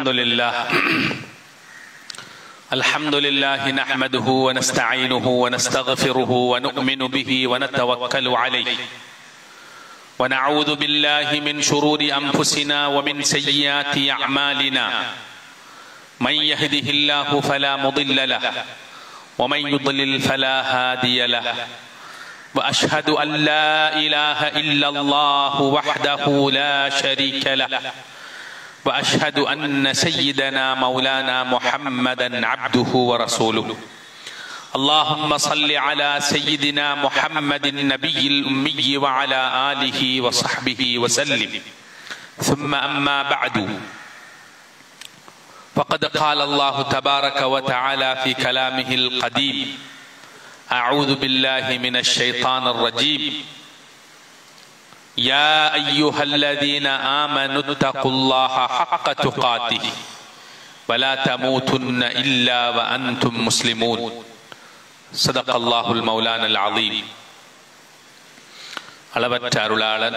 لله الحمد لله نحمده ونستعينه ونستغفره ونؤمن به ونتوكل عليه ونعوذ بالله من شرور انفسنا ومن سيئات اعمالنا من يهده الله فلا مضل له ومن يضلل فلا هادي له واشهد ان لا اله الا الله وحده لا شريك له واشهد ان سيدنا مولانا محمدا عبده ورسوله اللهم صل على سيدنا محمد النبي الامي وعلى اله وصحبه وسلم ثم اما بعد فقد قال الله تبارك وتعالى في كلامه القديم اعوذ بالله من الشيطان الرجيم يا ايها الذين امنوا اتقوا الله حق تقاته ولا تموتن الا وانتم مسلمون صدق الله المولانا العظيم அளவற்ற அருளாளன்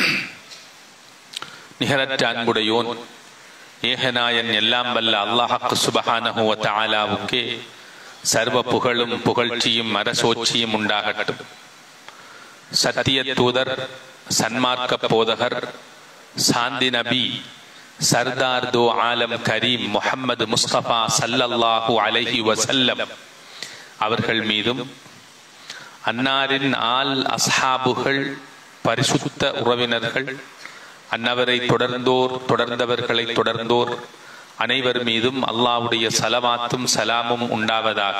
நிகரற்ற அன்புடையோன் ஏகநாயன் எல்லாம் வல்ல அல்லாஹக்கு சுபஹானஹுவ தஆலாவுக்கே சர்வ புகழும் புகழ்ச்சியும் அரசோச்சியும் உண்டாகட்டும் சத்திய தூதர் சன்மார்க்க போதகர் சாந்தி நபி சர்தார் தோ ஆலம் கரீம் முஹம்மது முஸ்தபா சல்லல்லாஹு அலைஹி வசல்லம் அவர்கள் மீதும் அன்னாரின் ஆல் அஸ்ஹாபுகள் பரிசுத்த உறவினர்கள் அன்னவரை தொடர்ந்தோர் தொடர்ந்தவர்களை தொடர்ந்தோர் அனைவர் மீதும் அல்லாவுடைய சலவாத்தும் சலாமும் உண்டாவதாக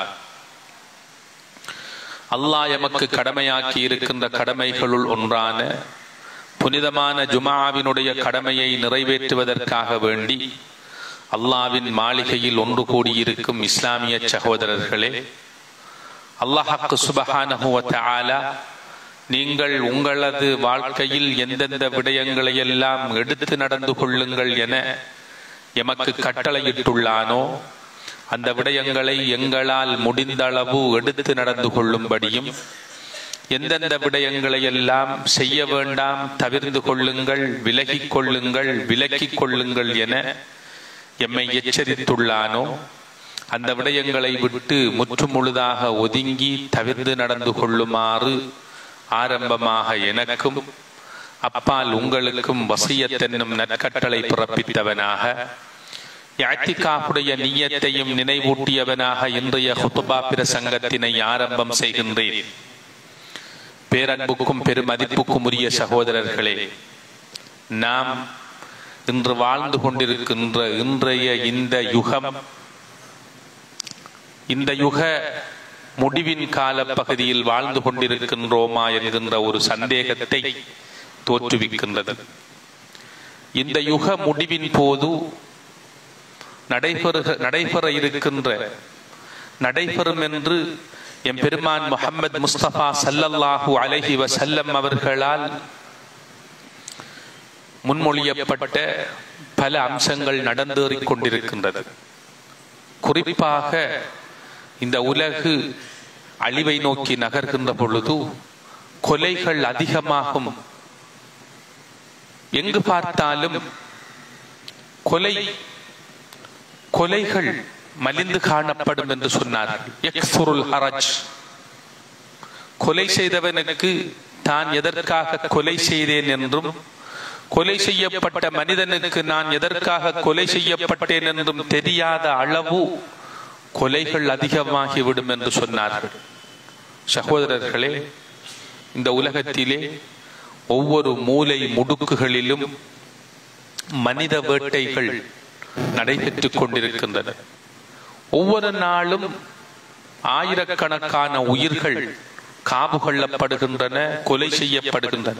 அல்லாஹ் எமக்கு கடமையாக்கி இருக்கின்ற கடமைகளுள் ஒன்றான புனிதமான ஜுமாவினுடைய கடமையை நிறைவேற்றுவதற்காக வேண்டி அல்லாவின் மாளிகையில் ஒன்று கூடியிருக்கும் இஸ்லாமிய சகோதரர்களே அல்லாஹாக்கு சுபஹானஹுவ நீங்கள் உங்களது வாழ்க்கையில் எந்தெந்த விடயங்களை எல்லாம் எடுத்து நடந்து கொள்ளுங்கள் என எமக்கு கட்டளையிட்டுள்ளானோ அந்த விடயங்களை எங்களால் முடிந்த அளவு எடுத்து நடந்து கொள்ளும்படியும் எந்தெந்த விடயங்களை எல்லாம் செய்ய வேண்டாம் தவிர்ந்து கொள்ளுங்கள் விலகிக் கொள்ளுங்கள் விலக்கிக் கொள்ளுங்கள் என எம்மை எச்சரித்துள்ளானோ அந்த விடயங்களை விட்டு முற்றுமுழுதாக ஒதுங்கி தவிர்த்து நடந்து கொள்ளுமாறு ஆரம்பமாக எனக்கும் அப்பால் உங்களுக்கும் வசியத்தென்னும் நற்கட்டளை பிறப்பித்தவனாக யாத்திகாவுடைய நீயத்தையும் நினைவூட்டியவனாக இன்றைய ஹுத்துபா பிரசங்கத்தினை ஆரம்பம் செய்கின்றேன் பேரன்புக்கும் பெருமதிப்புக்கும் உரிய சகோதரர்களே நாம் இன்று வாழ்ந்து கொண்டிருக்கின்ற இன்றைய இந்த யுகம் இந்த யுக முடிவின் கால பகுதியில் வாழ்ந்து கொண்டிருக்கின்றோமா என்கின்ற ஒரு சந்தேகத்தை தோற்றுவிக்கின்றது இந்த யுக முடிவின் போது நடைபெறுக நடைபெற இருக்கின்ற நடைபெறும் என்று எம் பெருமான் முகமது முஸ்தபா சல்லல்லாஹு அலஹி வசல்லம் அவர்களால் முன்மொழியப்பட்ட பல அம்சங்கள் நடந்தேறிக் கொண்டிருக்கின்றது குறிப்பாக இந்த உலகு அழிவை நோக்கி நகர்கின்ற பொழுது கொலைகள் அதிகமாகும் எங்கு பார்த்தாலும் கொலை கொலைகள் மலிந்து காணப்படும் என்று சொன்னார்கள் ஹரஜ் கொலை செய்தவனுக்கு தான் எதற்காக கொலை செய்தேன் என்றும் கொலை செய்யப்பட்ட மனிதனுக்கு நான் எதற்காக கொலை செய்யப்பட்டேன் என்றும் தெரியாத அளவு கொலைகள் அதிகமாகிவிடும் என்று சொன்னார்கள் சகோதரர்களே இந்த உலகத்திலே ஒவ்வொரு மூலை முடுக்குகளிலும் மனித வேட்டைகள் நடைபெற்றுக் கொண்டிருக்கின்றன ஒவ்வொரு நாளும் ஆயிரக்கணக்கான உயிர்கள் காவு கொள்ளப்படுகின்றன கொலை செய்யப்படுகின்றன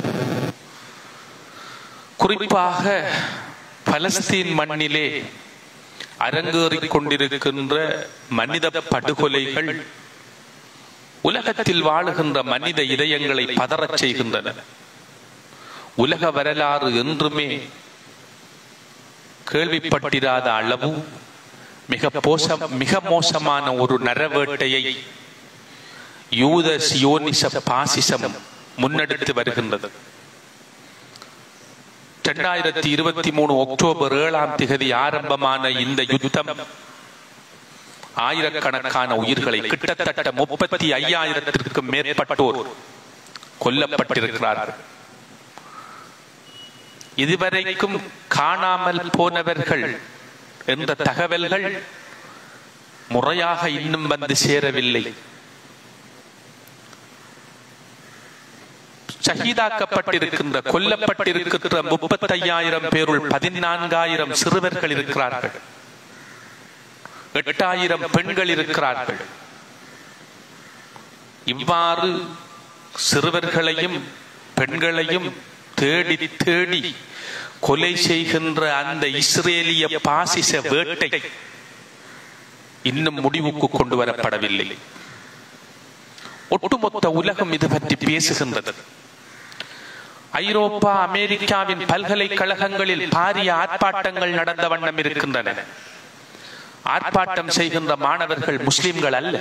குறிப்பாக பலஸ்தீன் மண்ணிலே அரங்கேறிக் கொண்டிருக்கின்ற மனித படுகொலைகள் உலகத்தில் வாழுகின்ற மனித இதயங்களை பதறச் செய்கின்றன உலக வரலாறு என்றுமே கேள்விப்பட்டிராத அளவு மிக போசம் மிக மோசமான ஒரு நரவேட்டையை யூத சியோனிச பாசிசம் முன்னெடுத்து வருகின்றது இரண்டாயிரத்தி இருபத்தி மூணு அக்டோபர் ஏழாம் திகதி ஆரம்பமான இந்த யுத்தம் ஆயிரக்கணக்கான உயிர்களை கிட்டத்தட்ட முப்பத்தி ஐயாயிரத்திற்கும் மேற்பட்டோர் கொல்லப்பட்டிருக்கிறார்கள் இதுவரைக்கும் காணாமல் போனவர்கள் என்ற தகவல்கள் முறையாக இன்னும் வந்து சேரவில்லை ஷஹீதாக்கப்பட்டிருக்கின்ற கொல்லப்பட்டிருக்கின்ற முப்பத்தையாயிரம் பேருள் பதினான்காயிரம் சிறுவர்கள் இருக்கிறார்கள் எட்டாயிரம் பெண்கள் இருக்கிறார்கள் இவ்வாறு சிறுவர்களையும் பெண்களையும் தேடி தேடி கொலை செய்கின்ற அந்த இஸ்ரேலிய பாசிச வேட்டை இன்னும் முடிவுக்கு கொண்டு வரப்படவில்லை ஒட்டுமொத்த உலகம் இது பற்றி பேசுகின்றது ஐரோப்பா அமெரிக்காவின் பல்கலைக்கழகங்களில் பாரிய ஆர்ப்பாட்டங்கள் நடந்த வண்ணம் இருக்கின்றன ஆர்ப்பாட்டம் செய்கின்ற மாணவர்கள் முஸ்லிம்கள் அல்ல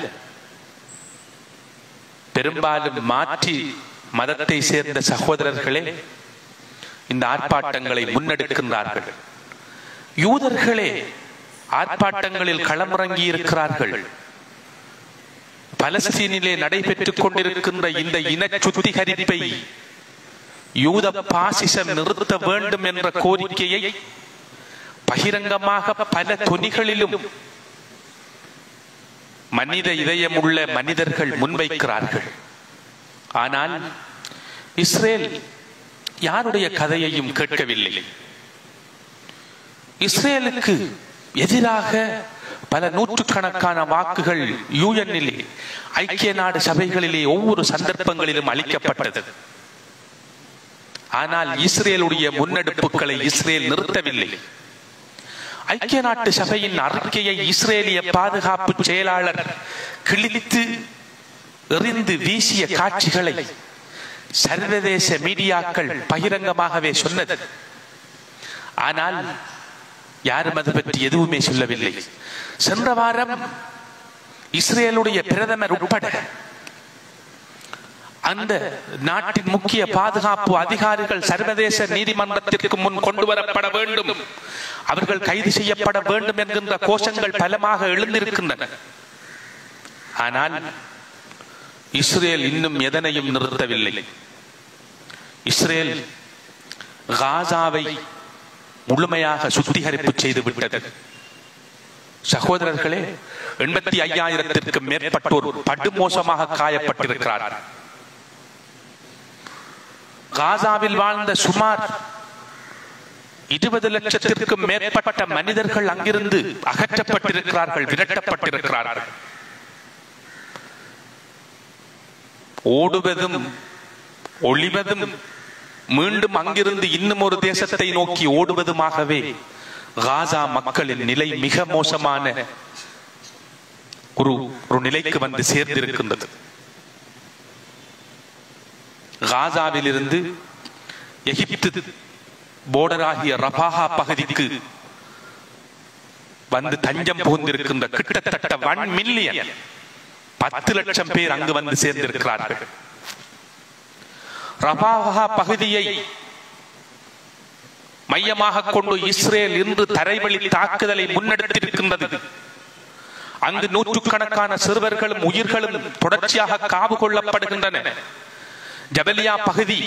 பெரும்பாலும் மாற்றி மதத்தை சேர்ந்த சகோதரர்களே இந்த ஆர்ப்பாட்டங்களை முன்னெடுக்கின்றார்கள் யூதர்களே ஆர்ப்பாட்டங்களில் களமிறங்கி இருக்கிறார்கள் பலஸ்தீனிலே நடைபெற்றுக் கொண்டிருக்கின்ற இந்த இன சுத்திகரிப்பை யூத பாசிசம் நிறுத்த வேண்டும் என்ற கோரிக்கையை பகிரங்கமாக பல தொனிகளிலும் மனித இதயமுள்ள மனிதர்கள் முன்வைக்கிறார்கள் ஆனால் இஸ்ரேல் யாருடைய கதையையும் கேட்கவில்லை இஸ்ரேலுக்கு எதிராக பல நூற்றுக்கணக்கான வாக்குகள் யூஎன்னிலே ஐக்கிய நாடு சபைகளிலே ஒவ்வொரு சந்தர்ப்பங்களிலும் அளிக்கப்பட்டது ஆனால் இஸ்ரேலுடைய முன்னெடுப்புகளை இஸ்ரேல் நிறுத்தவில்லை ஐக்கிய நாட்டு சபையின் அறிக்கையை இஸ்ரேலிய பாதுகாப்பு செயலாளர் கிழித்து எறிந்து வீசிய காட்சிகளை சர்வதேச மீடியாக்கள் பகிரங்கமாகவே சொன்னது ஆனால் யாரும் அது பற்றி எதுவுமே சொல்லவில்லை சென்ற வாரம் இஸ்ரேலுடைய பிரதமர் உட்பட அந்த நாட்டின் முக்கிய பாதுகாப்பு அதிகாரிகள் சர்வதேச நீதிமன்றத்திற்கு முன் கொண்டு வரப்பட வேண்டும் அவர்கள் கைது செய்யப்பட வேண்டும் என்கின்ற கோஷங்கள் பலமாக எழுந்திருக்கின்றன ஆனால் இஸ்ரேல் இன்னும் எதனையும் நிறுத்தவில்லை இஸ்ரேல் காசாவை முழுமையாக சுத்திகரிப்பு செய்து விட்டது சகோதரர்களே எண்பத்தி ஐயாயிரத்திற்கு மேற்பட்டோர் படுமோசமாக காயப்பட்டிருக்கிறார்கள் காசாவில் வாழ்ந்த சுமார் இருபது லட்சத்திற்கும் மேற்பட்ட மனிதர்கள் அங்கிருந்து அகற்றப்பட்டிருக்கிறார்கள் விரட்டப்பட்டிருக்கிறார்கள் ஓடுவதும் ஒளிவதும் மீண்டும் அங்கிருந்து இன்னும் ஒரு தேசத்தை நோக்கி ஓடுவதுமாகவே காசா மக்களின் நிலை மிக மோசமான ஒரு ஒரு நிலைக்கு வந்து சேர்ந்திருக்கின்றது காசாவில் இருந்து எகிப்து போர்டராகிய ரபாகா பகுதிக்கு வந்து தஞ்சம் புகுந்திருக்கின்ற கிட்டத்தட்ட ஒன் மில்லியன் பத்து லட்சம் பேர் அங்கு வந்து சேர்ந்திருக்கிறார்கள் ரபாகா பகுதியை மையமாக கொண்டு இஸ்ரேல் இன்று தரைவழி தாக்குதலை முன்னெடுத்திருக்கின்றது அங்கு நூற்றுக்கணக்கான சிறுவர்களும் உயிர்களும் தொடர்ச்சியாக காவு கொள்ளப்படுகின்றன ஜபலியா பகுதி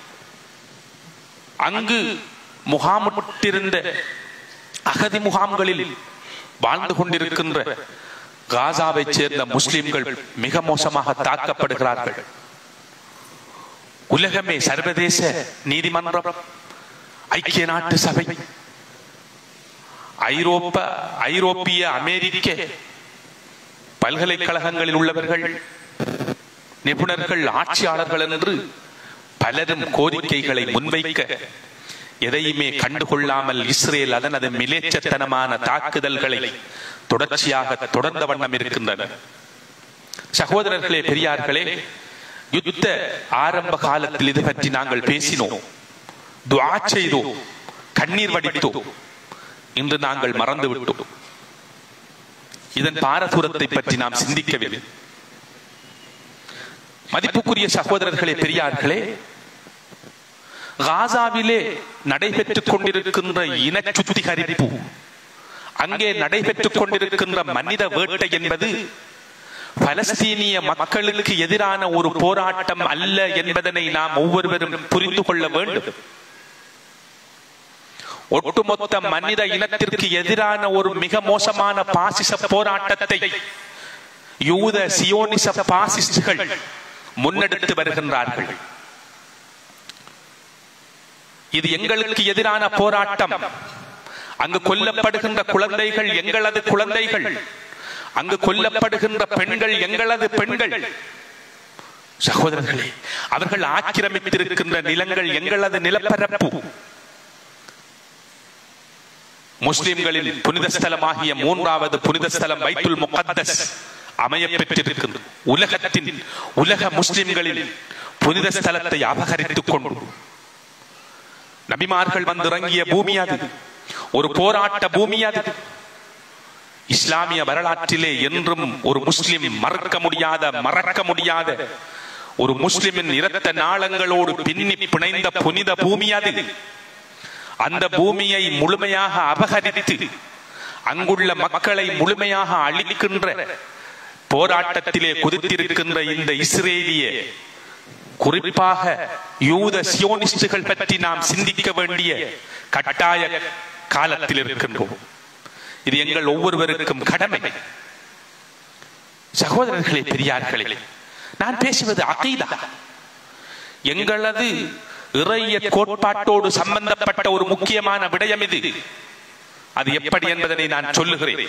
அங்கு முகாமிட்டிருந்த அகதி முகாம்களில் வாழ்ந்து கொண்டிருக்கின்ற காசாவை சேர்ந்த முஸ்லிம்கள் மிக மோசமாக தாக்கப்படுகிறார்கள் உலகமே சர்வதேச நீதிமன்றம் ஐக்கிய நாட்டு சபை ஐரோப்பா ஐரோப்பிய அமெரிக்க பல்கலைக்கழகங்களில் உள்ளவர்கள் நிபுணர்கள் ஆட்சியாளர்கள் என்று பலரும் கோரிக்கைகளை முன்வைக்க எதையுமே கண்டுகொள்ளாமல் இஸ்ரேல் அதனது மிலேச்சத்தனமான தாக்குதல்களை தொடர்ச்சியாக தொடர்ந்த வண்ணம் இருக்கின்றன சகோதரர்களே பெரியார்களே யுத்த ஆரம்ப காலத்தில் இது பற்றி நாங்கள் பேசினோம் துவா செய்தோம் கண்ணீர் வடித்தோம் இன்று நாங்கள் மறந்து விட்டோம் இதன் பாரதூரத்தை பற்றி நாம் சிந்திக்கவில்லை மதிப்புக்குரிய சகோதரர்களே பெரியார்களே காசாவிலே நடைபெற்றுக் கொண்டிருக்கின்ற இன சுத்திகரிப்பு அங்கே நடைபெற்றுக் கொண்டிருக்கின்ற மனித வேட்டை என்பது பலஸ்தீனிய மக்களுக்கு எதிரான ஒரு போராட்டம் அல்ல என்பதனை நாம் ஒவ்வொருவரும் புரிந்து கொள்ள வேண்டும் ஒட்டுமொத்த மனித இனத்திற்கு எதிரான ஒரு மிக மோசமான பாசிச போராட்டத்தை யூத சியோனிச பாசிஸ்டுகள் முன்னெடுத்து வருகின்றார்கள் இது எங்களுக்கு எதிரான போராட்டம் அங்கு கொல்லப்படுகின்ற குழந்தைகள் எங்களது குழந்தைகள் அங்கு கொல்லப்படுகின்ற பெண்கள் எங்களது பெண்கள் சகோதரர்களே அவர்கள் ஆக்கிரமித்திருக்கின்ற நிலங்கள் எங்களது நிலப்பரப்பு முஸ்லிம்களின் புனித ஸ்தலமாகிய மூன்றாவது புனித ஸ்தலம் பைத்துல் முகத்தஸ் அமைய பெற்றிருக்கின்ற உலகத்தின் உலக முஸ்லிம்களின் புனித ஸ்தலத்தை அபகரித்துக் கொண்டு நபிமார்கள் வந்து இறங்கிய பூமி அது ஒரு போராட்ட பூமி அது இஸ்லாமிய வரலாற்றிலே என்றும் ஒரு முஸ்லிம் மறக்க முடியாத மறக்க முடியாத ஒரு முஸ்லிமின் இரத்த நாளங்களோடு பின்னி பிணைந்த புனித பூமி அது அந்த பூமியை முழுமையாக அபகரித்து அங்குள்ள மக்களை முழுமையாக அழிக்கின்ற போராட்டத்திலே குதித்திருக்கின்ற இந்த இஸ்ரேலிய குறிப்பாக யூத சியோனிஸ்டுகள் பற்றி நாம் சிந்திக்க வேண்டிய கட்டாய காலத்தில் இருக்கின்றோம் இது எங்கள் ஒவ்வொருவருக்கும் கடமை சகோதரர்களே பெரியார்களே நான் பேசுவது அகைதா எங்களது இறைய கோட்பாட்டோடு சம்பந்தப்பட்ட ஒரு முக்கியமான விடயம் இது அது எப்படி என்பதனை நான் சொல்லுகிறேன்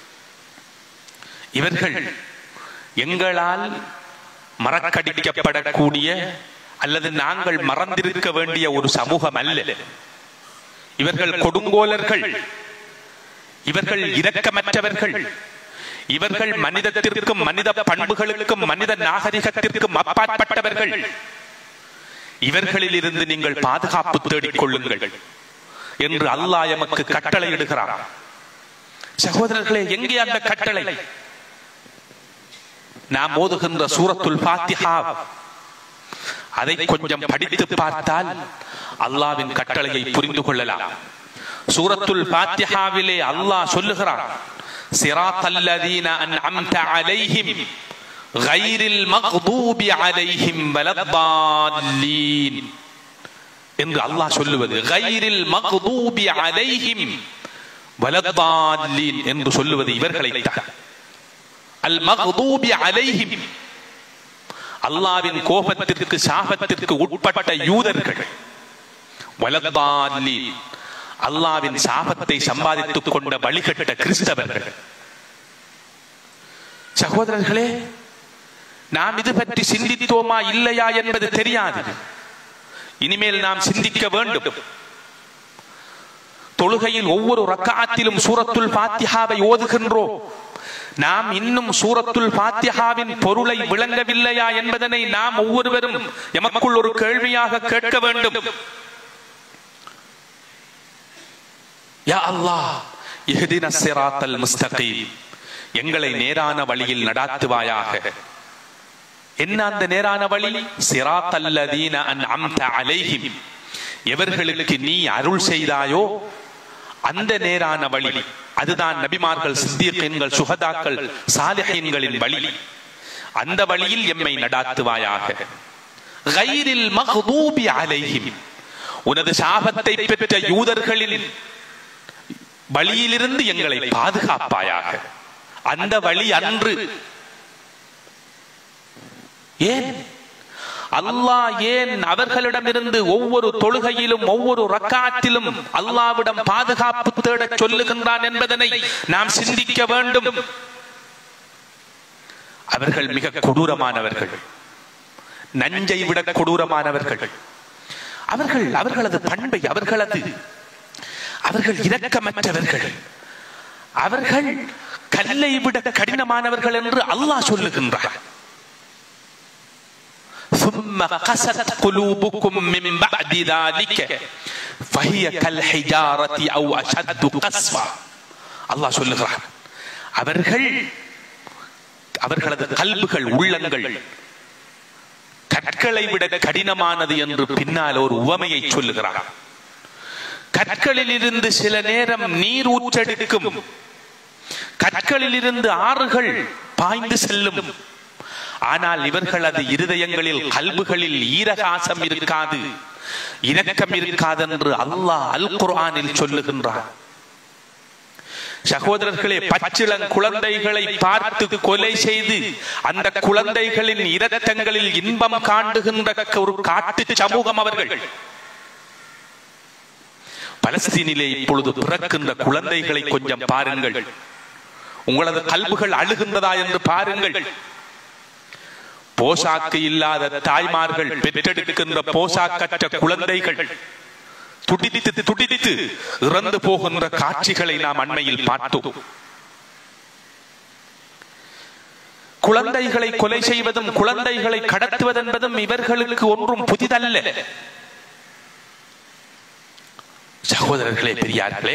இவர்கள் எங்களால் மறக்கடிக்கப்படக்கூடிய அல்லது நாங்கள் மறந்திருக்க வேண்டிய ஒரு சமூகம் அல்ல இவர்கள் கொடுங்கோலர்கள் இவர்கள் இரக்கமற்றவர்கள் இவர்கள் மனிதத்திற்கும் மனித பண்புகளுக்கும் மனித நாகரிகத்திற்கும் அப்பாற்பட்டவர்கள் இவர்களில் இருந்து நீங்கள் பாதுகாப்பு தேடிக் கொள்ளுங்கள் என்று அல்லாஹ் எமக்கு கட்டளை இடுகிறார் சகோதரர்களே எங்கே அந்த கட்டளை நாம் ஓதுகின்ற சூரத்துல் பாத்திஹா அதை கொஞ்சம் படித்து பார்த்தால் அல்லாவின் கட்டளையை புரிந்து கொள்ளலாம் சூரத்துல் பாத்திஹாவிலே அல்லாஹ் சொல்லுகிறான் சிராத்தல்லதீன அன்அம்த அலைஹிம் கைரில் மக்தூபி அலைஹிம் வலத்தாலீன் என்று அல்லாஹ் சொல்லுவது கைரில் மக்தூபி அலைஹிம் வலத்தாலீன் என்று சொல்லுவது இவர்களை அல் மக்தூபி அலைஹிம் அல்லாவின் கோபத்திற்கு சாபத்திற்கு உட்பட்ட யூதர்கள் வலத்தாலீன் அல்லாவின் சாபத்தை சம்பாதித்துக் கொண்ட வழிகட்ட கிறிஸ்தவர்கள் சகோதரர்களே நாம் இது பற்றி சிந்தித்தோமா இல்லையா என்பது தெரியாது இனிமேல் நாம் சிந்திக்க வேண்டும் தொழுகையில் ஒவ்வொரு ரக்காத்திலும் சூரத்துல் பாத்தியாவை ஓதுகின்றோம் நாம் இன்னும் சூரத்துல் பாத்தியாவின் பொருளை விளங்கவில்லையா என்பதனை நாம் ஒவ்வொருவரும் எமக்குள் ஒரு கேள்வியாக கேட்க வேண்டும் யா அல்லாஹ் இஹ்தின சிராத்தல் முஸ்தகீம் எங்களை நேரான வழியில் நடாத்துவாயாக என்ன அந்த நேரான வழி சிராத்தல்லதீன அன்அம்த அலைஹிம் எவர்களுக்கு நீ அருள் செய்தாயோ அந்த நேரான வழி அதுதான் நபிமார்கள் சித்தியன்கள் சுகதாக்கள் சாலிஹீன்களின் வழி அந்த வழியில் எம்மை நடாத்துவாயாக கைரில் மக்தூபி அலைஹிம் உனது சாபத்தை பெற்ற யூதர்களின் வழியிலிருந்து எங்களை பாதுகாப்பாயாக அந்த வழி அன்று ஏன் அல்லாஹ் ஏன் அவர்களிடமிருந்து ஒவ்வொரு தொழுகையிலும் ஒவ்வொரு ரக்காத்திலும் அல்லாவிடம் பாதுகாப்பு தேட சொல்லுகின்றான் என்பதனை நாம் சிந்திக்க வேண்டும் அவர்கள் மிக கொடூரமானவர்கள் நஞ்சை விட கொடூரமானவர்கள் அவர்கள் அவர்களது பண்பை அவர்களது அவர்கள் இரக்கமற்றவர்கள் அவர்கள் கல்லை விட கடினமானவர்கள் என்று அல்லாஹ் சொல்லுகின்றார் ثم قست قلوبكم من بعد ذلك فهي كالحجارة أو أشد قسوة அல்லாஹ் சொல்லுகிறார் அவர்கள் அவர்களது கல்புகள் உள்ளங்கள் கற்களை விட கடினமானது என்று பின்னால் ஒரு உவமையை சொல்லுகிறார் கற்களில் இருந்து சில நேரம் நீர் ஊற்றெடுக்கும் கற்களில் இருந்து ஆறுகள் பாய்ந்து செல்லும் ஆனால் இவர்களது இருதயங்களில் கல்புகளில் ஈரகாசம் இருக்காது இணக்கம் இருக்காது என்று அல்லாஹ் அல் குர்ஆனில் சொல்லுகின்றார் சகோதரர்களே பச்சிளம் குழந்தைகளை பார்த்து கொலை செய்து அந்த குழந்தைகளின் இரத்தங்களில் இன்பம் காண்டுகின்ற ஒரு காட்டு சமூகம் அவர்கள் பலஸ்தீனிலே இப்பொழுது பிறக்கின்ற குழந்தைகளை கொஞ்சம் பாருங்கள் உங்களது கல்புகள் அழுகின்றதா என்று பாருங்கள் போசாக்கு இல்லாத தாய்மார்கள் பெற்றெடுக்கின்ற போசாக்கற்ற குழந்தைகள் துடித்து துடித்து இறந்து போகின்ற காட்சிகளை நாம் அண்மையில் பார்த்தோம் குழந்தைகளை கொலை செய்வதும் குழந்தைகளை கடத்துவதென்பதும் இவர்களுக்கு ஒன்றும் புதிதல்ல சகோதரர்களே பெரியார்களே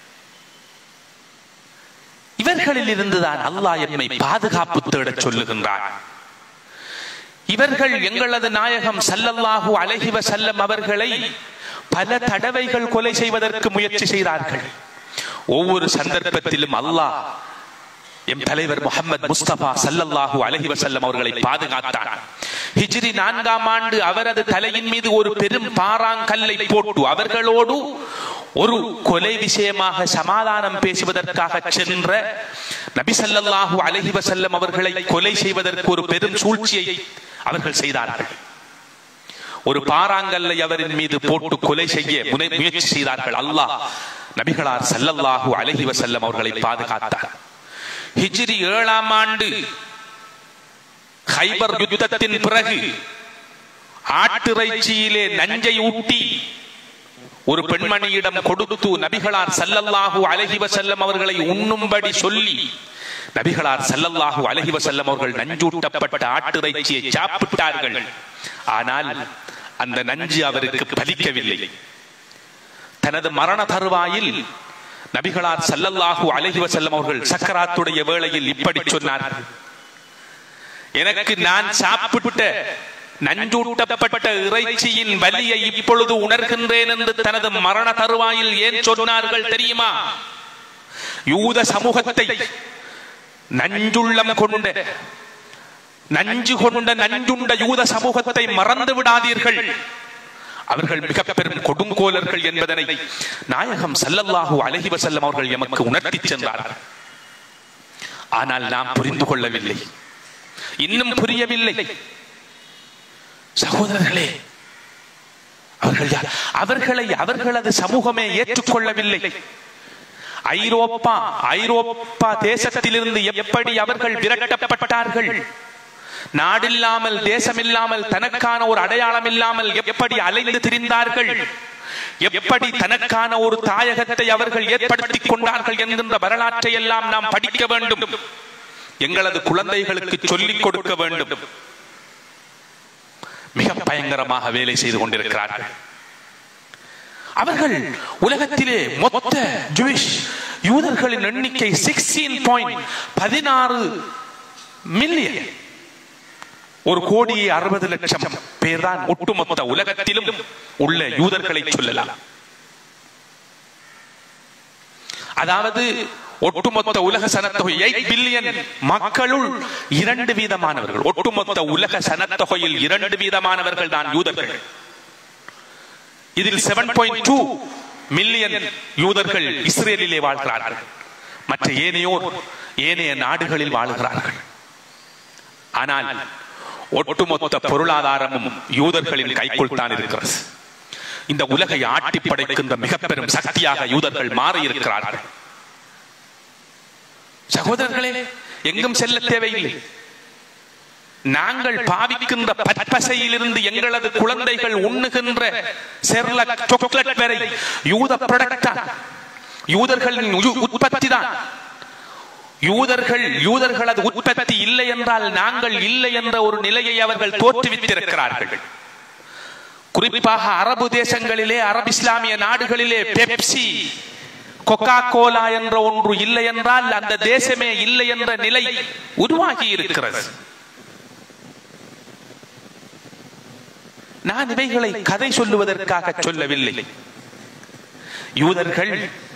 இவர்களில் இருந்துதான் அல்லாஹ் எம்மை பாதுகாப்பு தேடச் சொல்லுகின்றார் இவர்கள் எங்களது நாயகம் சல்லல்லாஹு அலைஹி வஸல்லம் அவர்களை பல தடவைகள் கொலை செய்வதற்கு முயற்சி செய்தார்கள் ஒவ்வொரு சந்தர்ப்பத்திலும் அல்லாஹ் எம் தலைவர் முகமது முஸ்தபா சல்லல்லாஹு அலைஹி வஸல்லம் அவர்களை பாதுகாத்தார் ஹிஜ்ரி நான்காம் ஆண்டு அவரது தலையின் மீது ஒரு பெரும் பாறாங்கல்லை போட்டு அவர்களோடு ஒரு கொலை விஷயமாக சமாதானம் பேசுவதற்காக சென்ற நபி ஸல்லல்லாஹு அலைஹி வஸல்லம் அவர்களை கொலை செய்வதற்கு ஒரு பெரும் சூழ்ச்சியை அவர்கள் செய்தார்கள் ஒரு பாறாங்கல்லை அவரின் மீது போட்டு கொலை செய்ய முனை- முயற்சி செய்தார்கள் அல்லாஹ் நபிகளார் ஸல்லல்லாஹு அலைஹி வஸல்லம் அவர்களை பாதுகாத்தார் ஹிஜ்ரி ஏழாம் ஆண்டு ஹைபர் யுத்தத்தின் பிறகு ஆட்டிறைச்சியிலே நஞ்சை ஊட்டி ஒரு பெண்மணியிடம் கொடுத்து நபிகளார் ஸல்லல்லாஹு அலைஹி வஸல்லம் அவர்களை உண்ணும்படி சொல்லி நபிகளார் ஸல்லல்லாஹு அலைஹி வஸல்லம் அவர்கள் நஞ்சூட்டப்பட்ட ஆட்டிறைச்சியை சாப்பிட்டார்கள் ஆனால் அந்த நஞ்சு அவருக்கு பலிக்கவில்லை தனது மரண தருவாயில் நபிகளார் ஸல்லல்லாஹு அலைஹி வஸல்லம் அவர்கள் சக்கராத்துடைய வேளையில் இப்படி சொன்னார்கள் எனக்கு நான் சாப்பிட்ட நஞ்சூட்டப்பட்ட இறைச்சியின் வலியை இப்பொழுது உணர்கின்றேன் என்று தனது மரண தருவாயில் ஏன் சொன்னார்கள் தெரியுமா யூத சமூகத்தை நஞ்சுள்ளம் கொண்ட நஞ்சு கொண்ட நஞ்சுண்ட யூத சமூகத்தை மறந்து விடாதீர்கள் அவர்கள் மிக பெரும் கொடுங்கோலர்கள் என்பதனை நாயகம் ஸல்லல்லாஹு அலைஹி வஸல்லம் அவர்கள் எமக்கு உணர்த்திச் சென்றார்கள் ஆனால் நாம் புரிந்து கொள்ளவில்லை இன்னும் புரியவில்லை சகோதரர்களே அவர்கள் யார்? அவர்களை அவர்களது சமூகமே ஏற்றுக்கொள்ளவில்லை ஐரோப்பா ஐரோப்பா தேசத்திலிருந்து எப்படி அவர்கள் விரட்டப்பட்டார்கள் நாடில்லாமல் தேசமில்லாமல் தனக்கான ஒரு அடையாளம் இல்லாமல் எப்படி அலைந்து திரிந்தார்கள் எப்படி தனக்கான ஒரு தாயகத்தை அவர்கள் ஏற்படுத்திக் கொண்டார்கள் என்கின்ற வரலாற்றை எல்லாம் நாம் படிக்க வேண்டும் எங்களது குழந்தைகளுக்கு சொல்லிக் கொடுக்க வேண்டும் மிக பயங்கரமாக வேலை செய்து கொண்டிருக்கிறார்கள் அவர்கள் உலகத்திலே மொத்த ஜூயிஷ் யூதர்களின் எண்ணிக்கை சிக்ஸ்டீன் பாயிண்ட் பதினாறு மில்லியன் ஒரு கோடியே அறுபது லட்சம் பேர் தான் ஒட்டுமொத்த உலகத்திலும் உள்ள யூதர்களை சொல்லலாம் அதாவது ஒட்டுமொத்த உலக சனத்தொகை எயிட் பில்லியன் மக்களுள் இரண்டு வீதமானவர்கள் ஒட்டுமொத்த உலக சனத்தொகையில் இரண்டு வீதமானவர்கள் தான் யூதர்கள் இதில் செவன் பாயிண்ட் டூ மில்லியன் யூதர்கள் இஸ்ரேலிலே வாழ்கிறார்கள் மற்ற ஏனையோர் ஏனைய நாடுகளில் வாழுகிறார்கள் ஆனால் ஒட்டுமொத்த பொருளாதாரமும் யூதர்களின் கைக்குள் தான் இருக்கிறது இந்த உலகை ஆட்டி படைக்கின்ற மிக பெரும் சக்தியாக யூதர்கள் மாறி இருக்கிறார்கள் சகோதரர்களே எங்கும் செல்ல தேவையில்லை நாங்கள் பாவிக்கின்ற பற்பசையிலிருந்து எங்களது குழந்தைகள் உண்ணுகின்ற செர்லக் சாக்லேட் வரை யூத ப்ராடக்ட் தான் யூதர்களின் உ- உற்பத்தி தான் யூதர்கள் யூதர்களது உற்பத்தி இல்லை என்றால் நாங்கள் இல்லை என்ற ஒரு நிலையை அவர்கள் தோற்றுவித்திருக்கிறார்கள் குறிப்பாக அரபு தேசங்களிலே அரபு இஸ்லாமிய நாடுகளிலே பெப்சி கொக்கா கோலா என்ற ஒன்று இல்லை என்றால் அந்த தேசமே இல்லை என்ற நிலை உருவாகி இருக்கிறது நான் இவைகளை கதை சொல்லுவதற்காக சொல்லவில்லை யூதர்கள்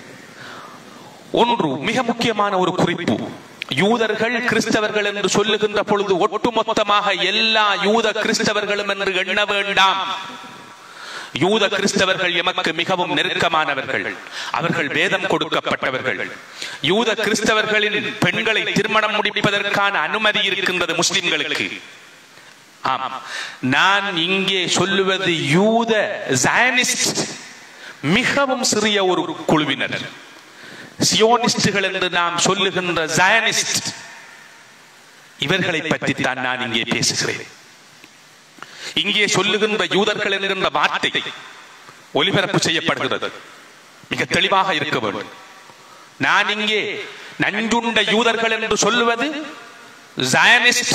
ஒன்று மிக முக்கியமான ஒரு குறிப்பு யூதர்கள் கிறிஸ்தவர்கள் என்று சொல்லுகின்ற பொழுது ஒட்டுமொத்தமாக எல்லா யூத கிறிஸ்தவர்களும் என்று எண்ண வேண்டாம் யூத கிறிஸ்தவர்கள் எமக்கு மிகவும் நெருக்கமானவர்கள் அவர்கள் வேதம் கொடுக்கப்பட்டவர்கள் யூத கிறிஸ்தவர்களின் பெண்களை திருமணம் முடிப்பதற்கான அனுமதி இருக்கின்றது முஸ்லிம்களுக்கு ஆம் நான் இங்கே சொல்லுவது யூத ஜானிஸ்ட் மிகவும் சிறிய ஒரு குழுவினர் சியோனிஸ்டுகள் என்று நாம் சொல்லுகின்ற ஜானிஸ்ட் இவர்களை பற்றி தான் நான் இங்கே பேசுகிறேன் இங்கே சொல்லுகின்ற யூதர்கள் என்கின்ற வார்த்தை ஒலிபரப்பு செய்யப்படுகிறது மிக தெளிவாக இருக்க வேண்டும் நான் இங்கே நஞ்சுண்ட யூதர்கள் என்று சொல்லுவது ஜானிஸ்ட்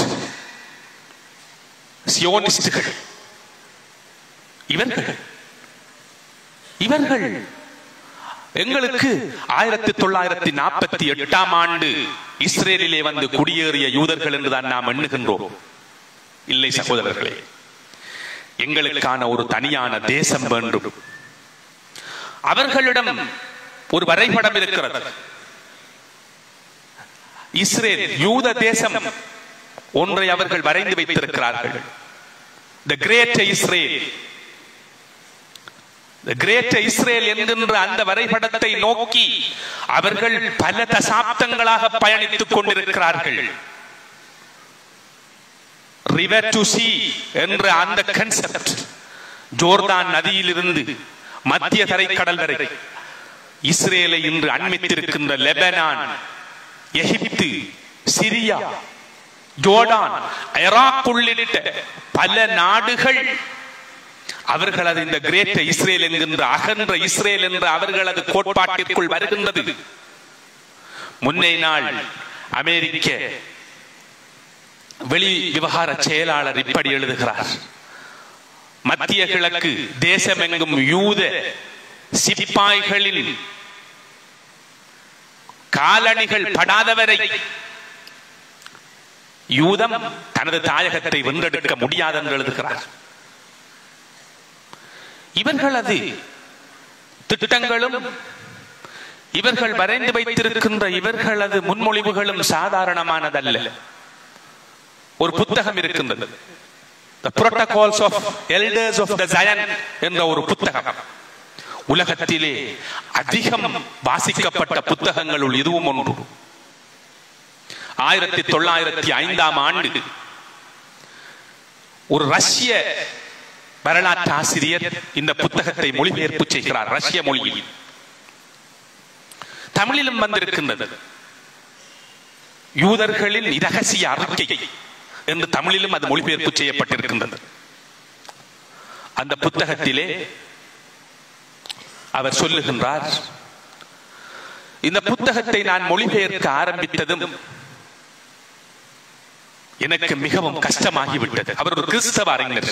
சியோனிஸ்டுகள் இவர்கள் இவர்கள் எங்களுக்கு ஆயிரத்தி தொள்ளாயிரத்தி நாற்பத்தி எட்டாம் ஆண்டு இஸ்ரேலிலே வந்து குடியேறிய யூதர்கள் என்றுதான் நாம் எண்ணுகின்றோம் இல்லை சகோதரர்களே எங்களுக்கான ஒரு தனியான தேசம் வேண்டும் அவர்களிடம் ஒரு வரைபடம் இருக்கிறது இஸ்ரேல் யூத தேசம் ஒன்றை அவர்கள் வரைந்து வைத்திருக்கிறார்கள் the great Israel great Israel என்கின்ற அந்த வரைபடத்தை நோக்கி அவர்கள் பல தசாப்தங்களாக பயணித்துக் கொண்டிருக்கிறார்கள் ரிவர் டு சி என்ற அந்த கன்செப்ட் ஜோர்தான் நதியிலிருந்து மத்திய தரைக்கடல் வரை இஸ்ரேலை இன்று அண்மித்திருக்கின்ற லெபனான் எகிப்து சிரியா ஜோர்டான் ஈராக் உள்ளிட்ட பல நாடுகள் அவர்களது இந்த கிரேட் இஸ்ரேல் என்கின்ற அகன்ற இஸ்ரேல் என்ற அவர்களது கோட்பாட்டிற்குள் வருகின்றது முன்னே நாள் அமெரிக்க வெளி விவகார செயலாளர் இப்படி எழுதுகிறார் மத்திய கிழக்கு தேசமெங்கும் யூத சிப்பாய்களின் காலணிகள் படாதவரை யூதம் தனது தாயகத்தை வென்றெடுக்க முடியாது என்று எழுதுகிறார் இவர்களது திட்டங்களும் இவர்கள் வரைந்து வைத்திருக்கின்ற இவர்களது முன்மொழிவுகளும் சாதாரணமானதல்ல ஒரு புத்தகம் இருக்கின்றது The Protocols of Elders of the Zion என்ற ஒரு புத்தகம் உலகத்திலே அதிகம் வாசிக்கப்பட்ட புத்தகங்களுள் இதுவும் ஒன்று ஆயிரத்தி தொள்ளாயிரத்தி ஐந்தாம் ஆண்டு ஒரு ரஷ்ய வரலாற்று ஆசிரியர் இந்த புத்தகத்தை மொழிபெயர்ப்பு செய்கிறார் ரஷ்ய மொழியில் தமிழிலும் வந்திருக்கின்றது யூதர்களின் இரகசிய அறிக்கை என்று தமிழிலும் அது மொழிபெயர்ப்பு செய்யப்பட்டிருக்கின்றது அந்த புத்தகத்திலே அவர் சொல்லுகின்றார் இந்த புத்தகத்தை நான் மொழிபெயர்க்க ஆரம்பித்ததும் எனக்கு மிகவும் கஷ்டமாகிவிட்டது அவர் ஒரு கிறிஸ்தவ அறிஞர்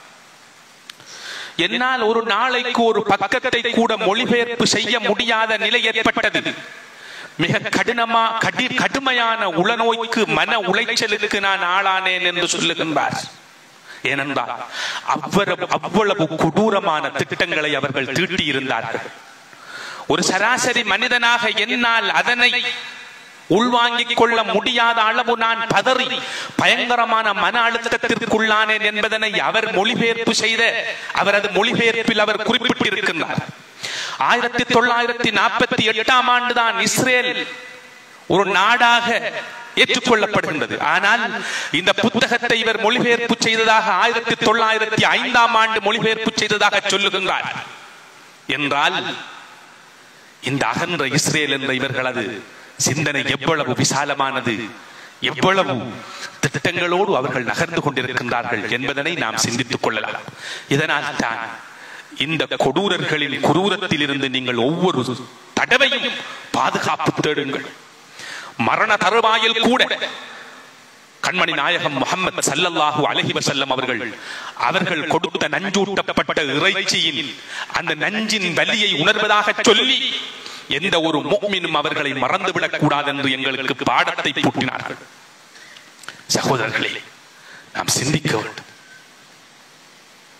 என்னால் ஒரு நாளைக்கு ஒரு பக்கத்தை கூட மொழிபெயர்ப்பு செய்ய முடியாத நிலை ஏற்பட்டது மிக கடினமா கடி கடுமையான உளநோய்க்கு மன உளைச்சலுக்கு நான் ஆளானேன் என்று சொல்லுகின்றார் ஏனென்றால் அவ்வளவு அவ்வளவு கொடூரமான திட்டங்களை அவர்கள் தீட்டி இருந்தார்கள் ஒரு சராசரி மனிதனாக என்னால் அதனை உள்வாங்கிக் கொள்ள முடியாத அளவு நான் பதறி பயங்கரமான மன அழுத்தத்திற்குள்ளானேன் என்பதனை அவர் மொழிபெயர்ப்பு செய்த அவரது மொழிபெயர்ப்பில் அவர் குறிப்பிட்டிருக்கின்றார் ஆயிரத்தி தொள்ளாயிரத்தி நாற்பத்தி எட்டாம் ஆண்டுதான் இஸ்ரேல் ஒரு நாடாக ஏற்றுக்கொள்ளப்படுகின்றது ஆனால் இந்த புத்தகத்தை இவர் மொழிபெயர்ப்பு செய்ததாக ஆயிரத்தி தொள்ளாயிரத்தி ஐந்தாம் ஆண்டு மொழிபெயர்ப்பு செய்ததாக சொல்லுகின்றார் என்றால் இந்த அகன்ற இஸ்ரேல் என்ற இவர்களது சிந்தனை எவ்வளவு விசாலமானது எவ்வளவு திட்டங்களோடு அவர்கள் நகர்ந்து கொண்டிருக்கின்றார்கள் என்பதனை நாம் சிந்தித்துக் கொள்ளலாம் இதனால் தான் இந்த கொடூரர்களின் குரூரத்தில் இருந்து நீங்கள் ஒவ்வொரு தடவையும் பாதுகாப்பு தேடுங்கள் மரண தருவாயில் கூட கண்மணி நாயகம் முகமது சல்லல்லாஹு அலஹி வசல்லம் அவர்கள் அவர்கள் கொடுத்த நஞ்சூட்டப்பட்ட இறைச்சியின் அந்த நஞ்சின் வலியை உணர்வதாக சொல்லி எந்த ஒரு முக்மினும் அவர்களை மறந்துவிடக் கூடாது என்று எங்களுக்கு பாடத்தை பூட்டினார்கள் சகோதரர்களே நாம் சிந்திக்க வேண்டும்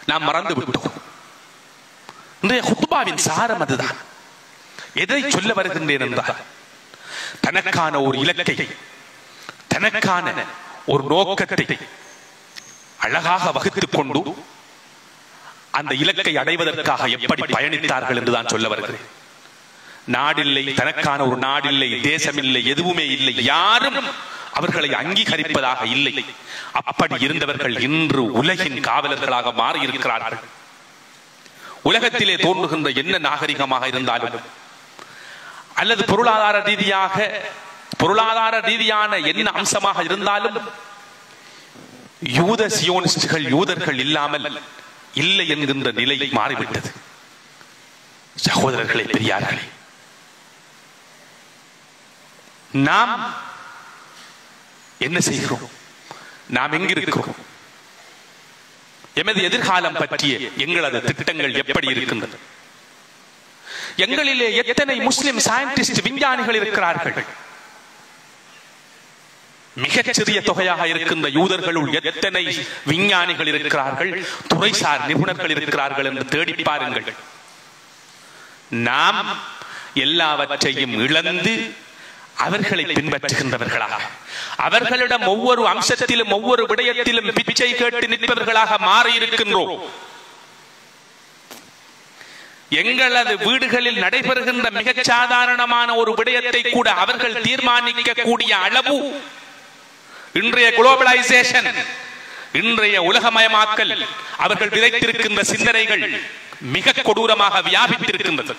நாம் மறந்து விட்டோம் இன்றைய குத்துபாவின் சாரம் அதுதான் எதை சொல்ல வருகின்றேன் என்றால் தனக்கான ஒரு இலக்கை தனக்கான ஒரு நோக்கத்தை அழகாக வகுத்துக் கொண்டு அந்த இலக்கை அடைவதற்காக எப்படி பயணித்தார்கள் என்றுதான் சொல்ல வருகிறேன் நாடில்லை தனக்கான ஒரு நாடில்லை தேசமில்லை எதுவுமே இல்லை யாரும் அவர்களை அங்கீகரிப்பதாக இல்லை அப்படி இருந்தவர்கள் இன்று உலகின் காவலர்களாக மாறி இருக்கிறார்கள் உலகத்திலே தோன்றுகின்ற என்ன நாகரிகமாக இருந்தாலும் அல்லது பொருளாதார ரீதியாக பொருளாதார ரீதியான என்ன அம்சமாக இருந்தாலும் யூத சியோனிஸ்டுகள் யூதர்கள் இல்லாமல் இல்லை என்கின்ற நிலை மாறிவிட்டது சகோதரர்களே பெரியார்களே நாம் என்ன செய்கிறோம் நாம் எங்கிருக்கிறோம் எமது எதிர்காலம் பற்றிய எங்களது திட்டங்கள் எப்படி இருக்கின்றது எங்களிலே எத்தனை முஸ்லிம் சயின்டிஸ்ட் விஞ்ஞானிகள் இருக்கிறார்கள் மிகச்சிறிய தொகையாக இருக்கின்ற யூதர்களுள் எத்தனை விஞ்ஞானிகள் இருக்கிறார்கள் துறைசார் நிபுணர்கள் இருக்கிறார்கள் என்று தேடி பாருங்கள் நாம் எல்லாவற்றையும் இழந்து அவர்களை பின்பற்றுகின்றவர்களாக அவர்களிடம் ஒவ்வொரு அம்சத்திலும் ஒவ்வொரு விடயத்திலும் பிச்சை கேட்டு நிற்பவர்களாக மாறி இருக்கின்றோம் எங்களது வீடுகளில் நடைபெறுகின்ற மிகச் சாதாரணமான ஒரு விடயத்தை கூட அவர்கள் தீர்மானிக்க கூடிய அளவு இன்றைய குளோபலைசேஷன் இன்றைய உலகமயமாக்கல் அவர்கள் விதைத்திருக்கின்ற சிந்தனைகள் மிக கொடூரமாக வியாபித்திருக்கின்றது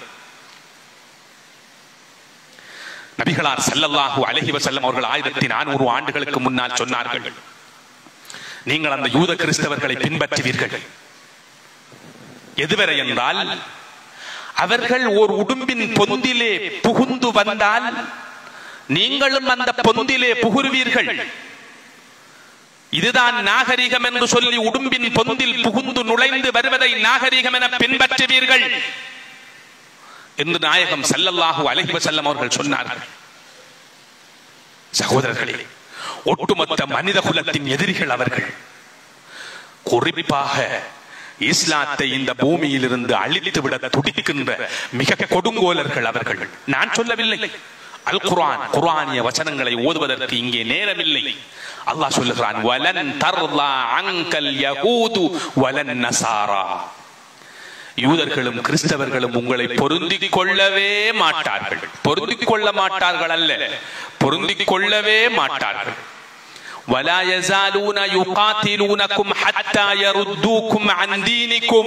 நபிகளார் செல்லல்லாஹு அலஹி வசல்லம் அவர்கள் ஆயிரத்தி நானூறு ஆண்டுகளுக்கு முன்னால் சொன்னார்கள் நீங்கள் அந்த யூத கிறிஸ்தவர்களை பின்பற்றுவீர்கள் எதுவரை என்றால் அவர்கள் ஒரு உடும்பின் பொந்திலே புகுந்து வந்தால் நீங்களும் அந்த பொந்திலே புகுருவீர்கள் இதுதான் நாகரிகம் என்று சொல்லி உடும்பின் பொந்தில் புகுந்து நுழைந்து வருவதை நாகரிகம் என பின்பற்றுவீர்கள் என்று நாயகம் சல்லல்லாஹு அலைஹி வஸல்லம் அவர்கள் சொன்னார்கள் சகோதரர்களே ஒட்டுமொத்த மனித குலத்தின் எதிரிகள் அவர்கள் குறிப்பாக இஸ்லாத்தை இந்த பூமியில் இருந்து அழித்து விட துடிக்கின்ற மிக கொடுங்கோலர்கள் அவர்கள் நான் சொல்லவில்லை அல் குர்ஆன் குர்ஆனிய வசனங்களை ஓதுவதற்கு இங்கே நேரமில்லை அல்லாஹ் சொல்லுகிறான் வலன் தர்லா அங்கல் யகூது வலன் நசாரா யூதர்களும் கிறிஸ்தவர்களும் உங்களை பொருந்திக் கொள்ளவே மாட்டார்கள் பொருந்திக் கொள்ள மாட்டார்கள் அல்ல பொருந்திக் கொள்ளவே மாட்டார்கள் ولا يزالون يقاتلونكم حتى يردوكم عن دينكم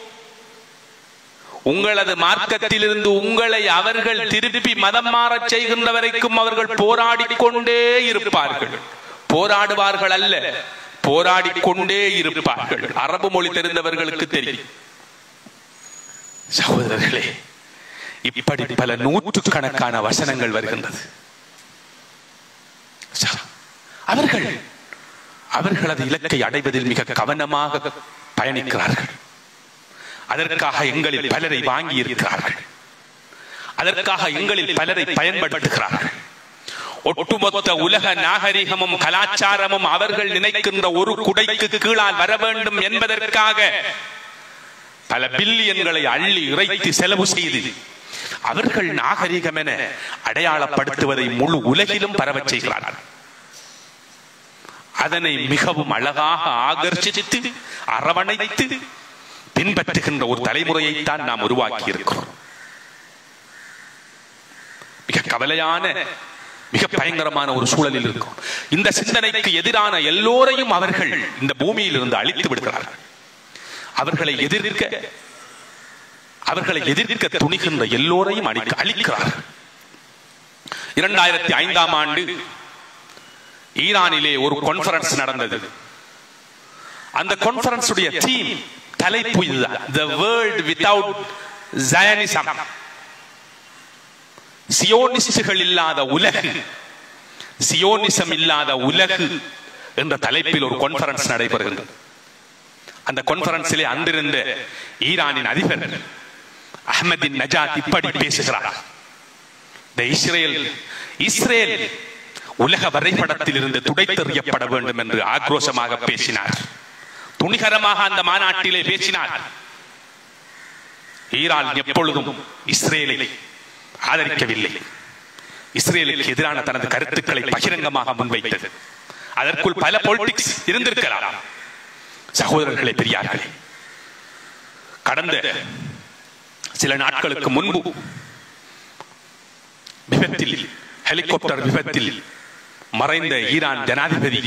உங்களது மார்க்கத்திலிருந்து உங்களை அவர்கள் திருப்பி மதம் மாறச் செய்கின்ற வரைக்கும் அவர்கள் போராடிக் கொண்டே இருப்பார்கள் போராடுவார்கள் அல்ல போராடிக் கொண்டே இருப்பார்கள் அரபு மொழி தெரிந்தவர்களுக்கு தெரியும் சகோதரர்களே இப்படி பல நூற்றுக்கணக்கான வசனங்கள் வருகின்றது அவர்கள் அவர்களது இலக்கை அடைவதில் மிக கவனமாக பயணிக்கிறார்கள் அதற்காக எங்களில் பலரை வாங்கி இருக்கிறார்கள் அதற்காக எங்களில் பலரை பயன்படுத்துகிறார்கள் ஒட்டுமொத்த உலக நாகரிகமும் கலாச்சாரமும் அவர்கள் நினைக்கின்ற ஒரு குடைக்கு கீழால் வர வேண்டும் என்பதற்காக பல பில்லியன்களை அள்ளி இறைத்து செலவு செய்து அவர்கள் நாகரிகம் என அடையாளப்படுத்துவதை முழு உலகிலும் பரவச் செய்கிறார்கள் அதனை மிகவும் அழகாக ஆகர்ஷித்து அரவணைத்து பின்பற்றுகின்ற ஒரு தலைமுறையைத்தான் நாம் உருவாக்கி இருக்கிறோம் மிக கவலையான மிக பயங்கரமான ஒரு சூழலில் இருக்கும் இந்த சிந்தனைக்கு எதிரான எல்லோரையும் அவர்கள் இந்த பூமியில் இருந்து அழித்து விடுகிறார்கள் அவர்களை எதிர்க்க அவர்களை எதிர்க்க துணிகின்ற எல்லோரையும் அழிக்க அழிக்கிறார்கள் இரண்டாயிரத்தி ஐந்தாம் ஆண்டு ஈரானிலே ஒரு கான்பரன்ஸ் நடந்தது அந்த கான்பரன்ஸ் உடைய தீம் தலைப்பு இதுதான் the world without zionism சியோனிஸ்டுகள் இல்லாத உலகு சியோனிசம் இல்லாத உலகு என்ற தலைப்பில் ஒரு கான்பரன்ஸ் நடைபெறுகின்றது அந்த கான்பரன்ஸிலே அன்றிருந்த ஈரானின் அதிபர் அஹமதின் நஜாத் இப்படி பேசுகிறார் இஸ்ரேல் இஸ்ரேல் உலக வரைபடத்தில் இருந்து துடைத்தெறியப்பட வேண்டும் என்று ஆக்ரோஷமாக பேசினார் துணிகரமாக அந்த மாநாட்டிலே பேசினார் ஈரான் எப்பொழுதும் இஸ்ரேலை ஆதரிக்கவில்லை இஸ்ரேலுக்கு எதிரான தனது கருத்துக்களை பகிரங்கமாக முன்வைத்தது அதற்குள் பல பொலிட்டிக்ஸ் இருந்திருக்கலாம் சகோதரர்களே பெரியார்களே கடந்த சில நாட்களுக்கு முன்பு விபத்தில் ஹெலிகாப்டர் விபத்தில் மறைந்த ஈரான் ஜனாதிபதி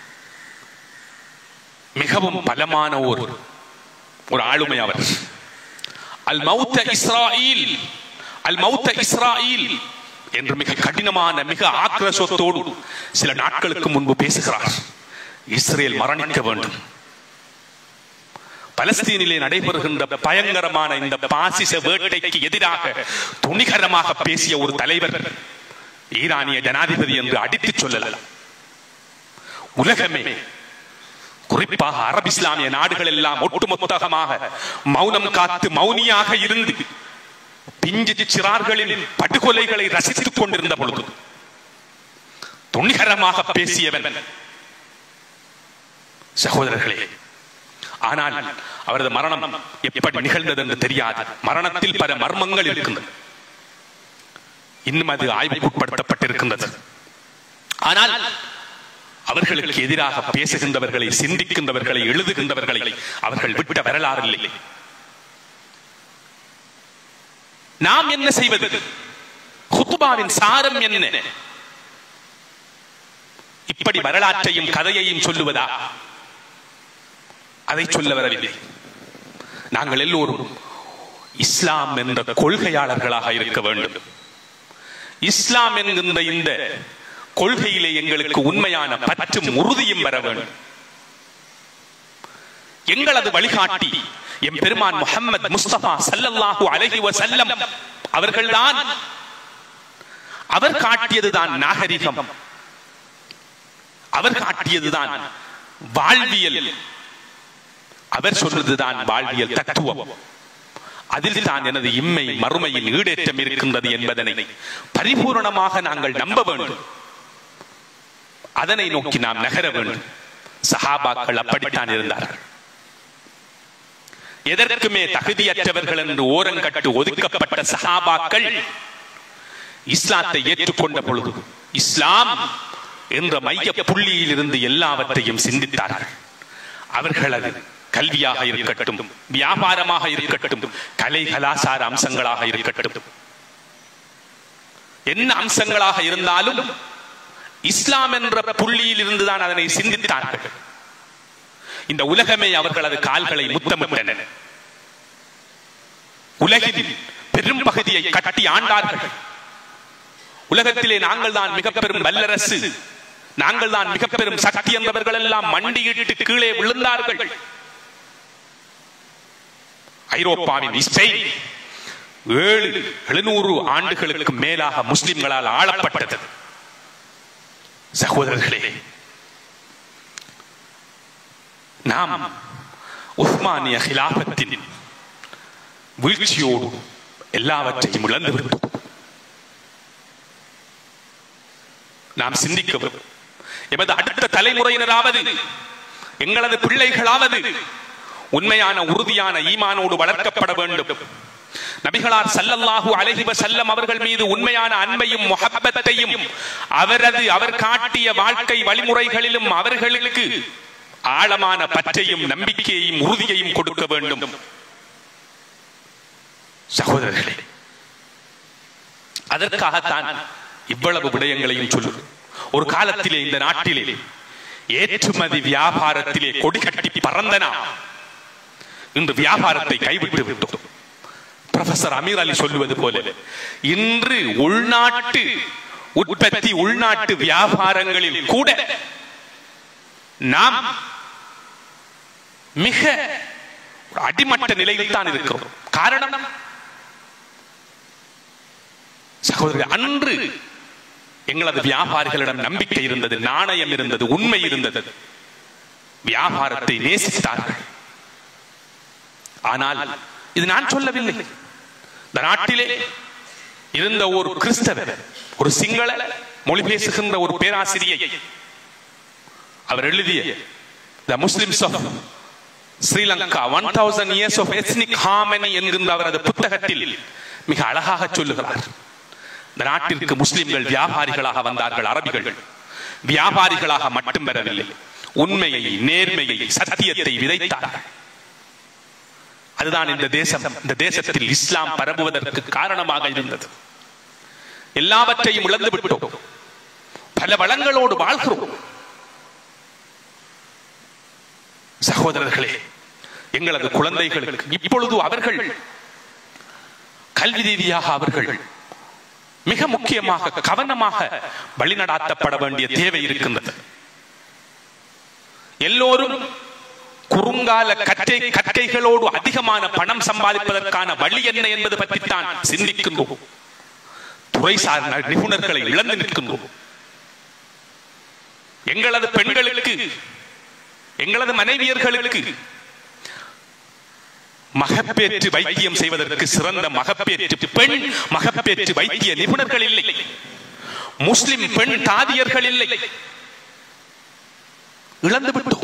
மிகவும் பலமான ஒரு ஒரு ஆளுமை அவர் அல் மௌத்த இஸ்ராயில் அல் மௌத்த இஸ்ராயில் என்று மிக கடினமான மிக ஆக்ரோஷத்தோடு சில நாட்களுக்கு முன்பு பேசுகிறார் இஸ்ரேல் மரணிக்க வேண்டும் பலஸ்தீனிலே நடைபெறுகின்ற பயங்கரமான இந்த பாசிச வேட்டைக்கு எதிராக துணிகரமாக பேசிய ஒரு தலைவர் ஈரானிய ஜனாதிபதி என்று அடித்துச் சொல்லலாம் உலகமே குறிப்பாக அரபு இஸ்லாமிய நாடுகள் எல்லாம் ஒட்டுமொத்தமாக மௌனம் காத்து மௌனியாக இருந்து பிஞ்சு சிறார்களின் படுகொலைகளை ரசித்துக் கொண்டிருந்த பொழுது துணிகரமாக பேசியவன் சகோதரர்களே ஆனால் அவரது மரணம் எப்படி நிகழ்ந்தது என்று தெரியாது மரணத்தில் பல மர்மங்கள் இருக்கின்றன இன்னும் அது ஆய்வுக்கு உட்படுத்தப்பட்டிருக்கின்றது ஆனால் அவர்களுக்கு எதிராக பேசுகின்றவர்களை சிந்திக்கின்றவர்களை எழுதுகின்றவர்களை அவர்கள் விட்ட வரலாறு இல்லை நாம் என்ன செய்வது குத்துபாவின் சாரம் என்ன இப்படி வரலாற்றையும் கதையையும் சொல்லுவதா அதை சொல்ல வரவில்லை நாங்கள் எல்லோரும் இஸ்லாம் என்ற கொள்கையாளர்களாக இருக்க வேண்டும் இஸ்லாம் என்கின்ற இந்த கொள்கையிலே எங்களுக்கு உண்மையான பற்றும் உறுதியும் வர வேண்டும் எங்களது வழிகாட்டி எம் பெருமான் முகமது முஸ்தபா சல்லல்லாஹு அலைஹி வஸல்லம் அவர்கள்தான் அவர் காட்டியதுதான் நாகரிகம் அவர் காட்டியதுதான் வாழ்வியல் அவர் சொன்னதுதான் வாழ்வியல் தத்துவம் அதில் தான் எனது இம்மை மறுமையின் ஈடேற்றம் இருக்கின்றது என்பதனை பரிபூரணமாக நாங்கள் நம்ப வேண்டும் அதனை நோக்கி நாம் நகர வேண்டும் சஹாபாக்கள் அப்படித்தான் இருந்தார்கள் எதற்குமே தகுதியற்றவர்கள் என்று ஓரங்கட்டு ஒதுக்கப்பட்ட சஹாபாக்கள் இஸ்லாத்தை ஏற்றுக்கொண்ட பொழுது இஸ்லாம் என்ற மைய புள்ளியில் இருந்து எல்லாவற்றையும் சிந்தித்தார்கள் அவர்களது கல்வியாக இருக்கட்டும் வியாபாரமாக இருக்கட்டும் கலை கலாச்சார அம்சங்களாக இருக்கட்டும் என்ன அம்சங்களாக இருந்தாலும் இஸ்லாம் என்ற புள்ளியில் இருந்துதான் அதனை சிந்தித்தார்கள் இந்த உலகமே அவர்களது கால்களை முத்தமிட்டன உலகின் பெரும் பகுதியை கட்டி ஆண்டார்கள் உலகத்திலே நாங்கள் தான் மிக பெரும் வல்லரசு நாங்கள் தான் மிக பெரும் சக்தி என்பவர்கள் எல்லாம் மண்டியிட்டு கீழே விழுந்தார்கள் ஐரோப்பாவின் ஸ்பெயின் ஏழு எழுநூறு ஆண்டுகளுக்கு மேலாக முஸ்லிம்களால் ஆளப்பட்டது சகோதரர்களே நாம் உஸ்மானிய ஹிலாபத்தின் வீழ்ச்சியோடு எல்லாவற்றையும் இழந்து விட்டோம் நாம் சிந்திக்க எமது அடுத்த தலைமுறையினராவது எங்களது பிள்ளைகளாவது உண்மையான உறுதியான ஈமானோடு வளர்க்கப்பட வேண்டும் நபிகளார் சல்லல்லாஹு அலைஹி வஸல்லம் அவர்கள் மீது உண்மையான அன்பையும் முஹப்பத்தையும் அவரது அவர் காட்டிய வாழ்க்கை வழிமுறைகளிலும் அவர்களுக்கு ஆழமான பற்றையும் நம்பிக்கையையும் உறுதியையும் கொடுக்க வேண்டும் சகோதரர்களே அதற்காகத்தான் இவ்வளவு விடயங்களையும் சொல்லு ஒரு காலத்திலே இந்த நாட்டிலே ஏற்றுமதி வியாபாரத்திலே கொடி கட்டி பறந்தனா இன்று வியாபாரத்தை கைவிட்டு விட்டோம் ப்ரொஃபசர் அமீர் அலி சொல்லுவது போல இன்று உள்நாட்டு உற்பத்தி உள்நாட்டு வியாபாரங்களில் கூட நாம் மிக அடிமட்ட நிலையில் தான் இருக்கிறோம் காரணம் சகோதரர் அன்று எங்களது வியாபாரிகளிடம் நம்பிக்கை இருந்தது நாணயம் இருந்தது உண்மை இருந்தது வியாபாரத்தை நேசித்தார்கள் ஆனால் இது நான் சொல்லவில்லை இந்த நாட்டிலே இருந்த ஒரு கிறிஸ்தவர் ஒரு சிங்கள மொழி பேசுகின்ற ஒரு பேராசிரியை அவர் எழுதிய த Muslims of Sri Lanka one thousand years of ethnic harmony என்கின்ற அவரது புத்தகத்தில் மிக அழகாக சொல்லுகிறார் இந்த நாட்டிற்கு முஸ்லிம்கள் வியாபாரிகளாக வந்தார்கள் அரபிகள் வியாபாரிகளாக மட்டும் பெறவில்லை உண்மையை நேர்மையை சத்தியத்தை விதைத்தார்கள் அதுதான் இந்த தேசம் இந்த தேசத்தில் இஸ்லாம் பரவுவதற்கு காரணமாக இருந்தது எல்லாவற்றையும் இழந்து விட்டோம் பல வளங்களோடு வாழ்கிறோம் சகோதரர்களே எங்களது குழந்தைகளுக்கு இப்பொழுது அவர்கள் கல்வி ரீதியாக அவர்கள் மிக முக்கியமாக கவனமாக வழிநடாத்தப்பட வேண்டிய தேவை இருக்கின்றது எல்லோரும் குறுங்கால கற்றை கற்கைகளோடு அதிகமான பணம் சம்பாதிப்பதற்கான வழி என்ன என்பது பற்றித்தான் சிந்திக்கின்றோம் துறை சார்ந்த நிபுணர்களை இழந்து நிற்கின்றோம் எங்களது பெண்களுக்கு எங்களது மனைவியர்களுக்கு மகப்பேற்று வைத்தியம் செய்வதற்கு சிறந்த மகப்பேற்று பெண் மகப்பேற்று வைத்திய நிபுணர்கள் இல்லை முஸ்லிம் பெண் தாதியர்கள் இல்லை இழந்து விட்டோம்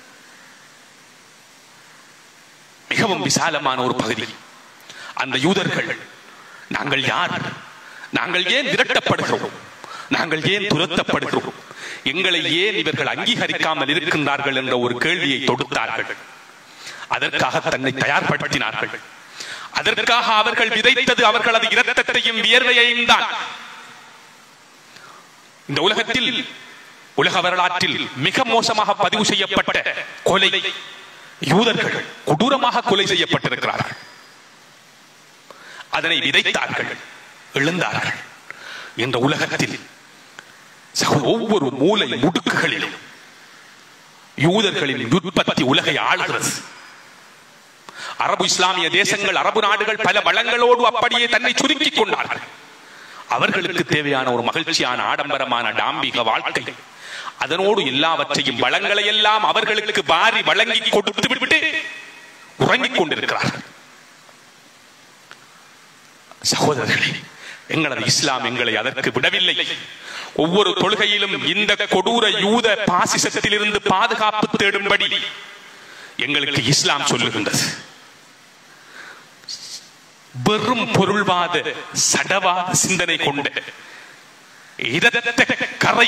மிகவும் விசாலமான ஒரு பகுதி அந்த யூதர்கள் நாங்கள் யார் நாங்கள் ஏன் விரட்டப்படுகிறோம் நாங்கள் ஏன் துரத்தப்படுகிறோம் எங்களை ஏன் இவர்கள் அங்கீகரிக்காமல் இருக்கின்றார்கள் என்ற ஒரு கேள்வியை தொடுத்தார்கள் அதற்காக தன்னை தயார்படுத்தினார்கள் அதற்காக அவர்கள் விதைத்தது அவர்களது இரத்தத்தையும் வியர்வையையும் தான் இந்த உலகத்தில் உலக வரலாற்றில் மிக மோசமாக பதிவு செய்யப்பட்ட கொலை யூதர்கள் கொடூரமாக கொலை செய்யப்பட்டிருக்கிறார்கள் அதனை விதைத்தார்கள் எழுந்தார்கள் என்ற உலகத்தில் ஒவ்வொரு மூலை முடுக்குகளிலும் யூதர்களின் உற்பத்தி உலகை ஆளுகிறது அரபு இஸ்லாமிய தேசங்கள் அரபு நாடுகள் பல வளங்களோடு அப்படியே தன்னை சுருக்கிக் கொண்டார்கள் அவர்களுக்கு தேவையான ஒரு மகிழ்ச்சியான ஆடம்பரமான டாம்பிக வாழ்க்கை அதனோடு எல்லாவற்றையும் வளங்களை எல்லாம் அவர்களுக்கு வாரி வழங்கி கொடுத்து விட்டு உறங்கிக் கொண்டிருக்கிறார்கள் சகோதரர்களே எங்களது இஸ்லாம் எங்களை அதற்கு விடவில்லை ஒவ்வொரு தொழுகையிலும் இந்த கொடூர யூத பாசிசத்திலிருந்து பாதுகாப்பு தேடும்படி எங்களுக்கு இஸ்லாம் சொல்லுகின்றது வெறும் பொருள்வாத சடவாத சிந்தனை கொண்ட இரத்த கரை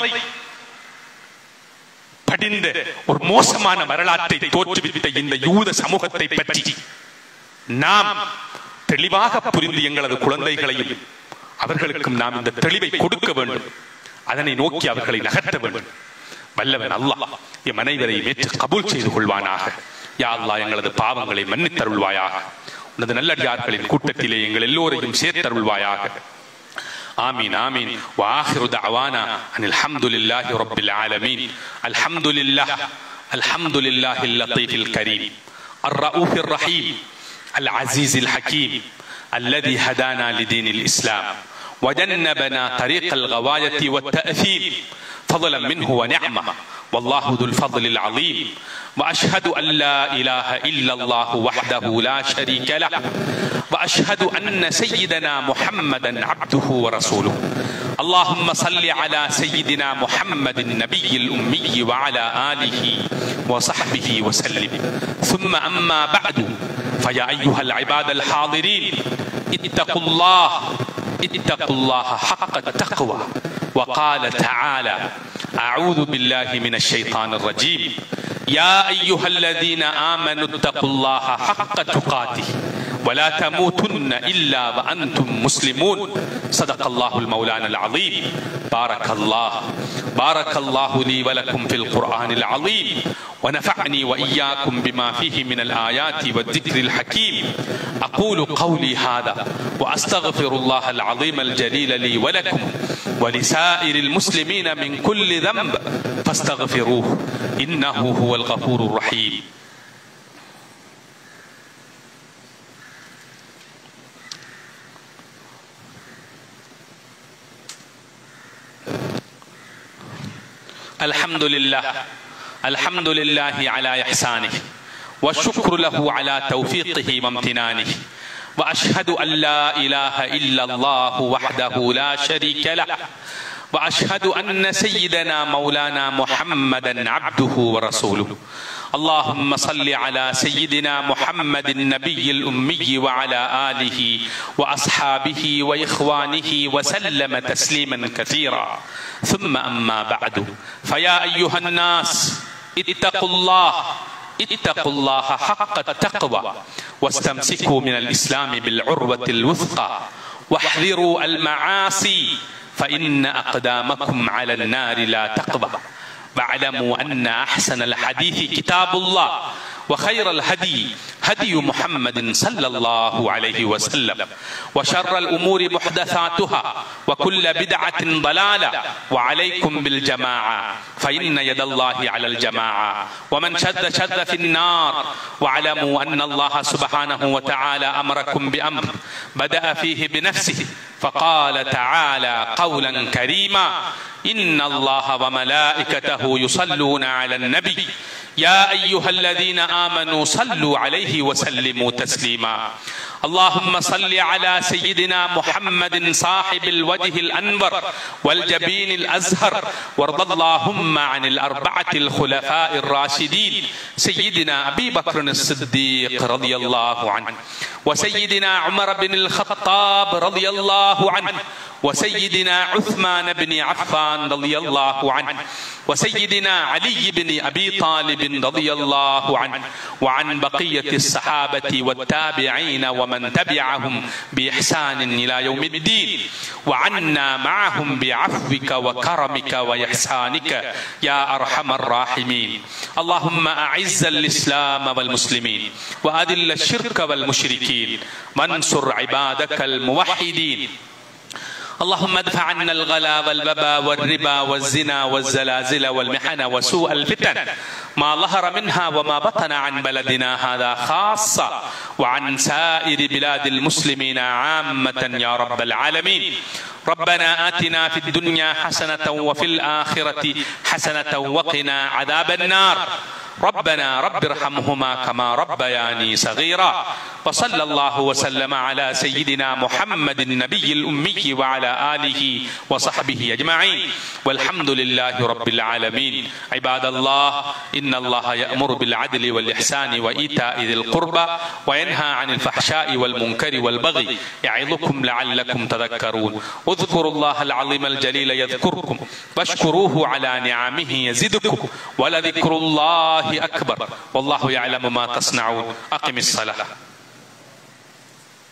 படிந்த ஒரு மோசமான வரலாற்றை தோற்றுவித்த இந்த யூத சமூகத்தை பற்றி நாம் தெளிவாக புரிந்து எங்களது குழந்தைகளையும் அவர்களுக்கும் நாம் இந்த தெளிவை கொடுக்க வேண்டும் அதனை நோக்கி அவர்களை நகர்த்த வேண்டும் வல்லவன் அல்லாஹ் என் மனைவரை ஏற்று கபூல் செய்து கொள்வானாக யா அல்லாஹ் எங்களது பாவங்களை மன்னித்தருள்வாயாக உனது நல்லடியார்களின் கூட்டத்திலே எங்கள் எல்லோரையும் சேர்த்தருள்வாயாக آمين آمين وآخر دعوانا أن الحمد لله رب العالمين الحمد لله الحمد لله اللطيف الكريم الرؤوف الرحيم العزيز الحكيم الذي هدانا لدين الإسلام وجنبنا طريق الغواية والتأثيم فضلا منه ونعمة والله ذو الفضل العظيم واشهد ان لا اله الا الله وحده لا شريك له واشهد ان سيدنا محمدا عبده ورسوله اللهم صل على سيدنا محمد النبي الامي وعلى اله وصحبه وسلم ثم اما بعد فيا ايها العباد الحاضرين اتقوا الله اتقوا الله حق التقوى وقال تعالى أعوذ بالله من الشيطان الرجيم يا أيها الذين آمنوا اتقوا الله حق تقاته ولا تموتن إلا وأنتم مسلمون صدق الله المولانا العظيم بارك الله بارك الله لي ولكم في القرآن العظيم ونفعني وإياكم بما فيه من الآيات والذكر الحكيم أقول قولي هذا وأستغفر الله العظيم الجليل لي ولكم ولسائر المسلمين من كل ذنب فاستغفروه إنه هو الغفور الرحيم الحمد لله الحمد لله على إحسانه والشكر له على توفيقه وامتنانه واشهد ان لا اله الا الله وحده لا شريك له واشهد ان سيدنا مولانا محمدا عبده ورسوله اللهم صل على سيدنا محمد النبي الأمي وعلى آله وأصحابه وإخوانه وسلم تسليما كثيرا ثم أما بعد فيا أيها الناس اتقوا الله اتقوا الله حق التقوى واستمسكوا من الإسلام بالعروة الوثقى واحذروا المعاصي فإن أقدامكم على النار لا تقوى واعلموا أن أحسن الحديث كتاب الله وخير الهدي هدي محمد صلى الله عليه وسلم وشر الأمور محدثاتها وكل بدعة ضلالة وعليكم بالجماعة فإن يد الله على الجماعة ومن شد شد في النار واعلموا أن الله سبحانه وتعالى أمركم بأمر بدأ فيه بنفسه فقال تعالى قولا كريما إن الله وملائكته يصلون على النبي يا أيها الذين آمنوا صلوا عليه وسلموا تسليما اللهم صل على سيدنا محمد صاحب الوجه الأنور والجبين الأزهر وارض اللهم عن الأربعة الخلفاء الراشدين سيدنا أبي بكر الصديق رضي الله عنه وسيدنا عمر بن الخطاب رضي الله عنه وسيدنا عثمان بن عفان رضي الله عنه وسيدنا علي بن ابي طالب رضي الله عنه وعن بقيه الصحابه والتابعين ومن تبعهم باحسان الى يوم الدين وعنا معهم بعفوك وكرمك واحسانك يا ارحم الراحمين اللهم اعز الاسلام والمسلمين واذل الشرك والمشركين وانصر عبادك الموحدين اللهم ادفع عنا الغلا والببا والربا والزنا والزلازل والمحن وسوء الفتن ما ظهر منها وما بطن عن بلدنا هذا خاصة وعن سائر بلاد المسلمين عامة يا رب العالمين ربنا آتنا في الدنيا حسنة وفي الآخرة حسنة وقنا عذاب النار ربنا رب ارحمهما كما ربياني صغيرا وصلى الله وسلم على سيدنا محمد النبي الأمي وعلى آله وصحبه أجمعين والحمد لله رب العالمين عباد الله إن الله يأمر بالعدل والإحسان وإيتاء ذي القربى وينهى عن الفحشاء والمنكر والبغي يعظكم لعلكم تذكرون اذكروا الله العظيم الجليل يذكركم واشكروه على نعمه يزدكم ولذكر الله أكبر والله يعلم ما تصنعون أقم الصلاة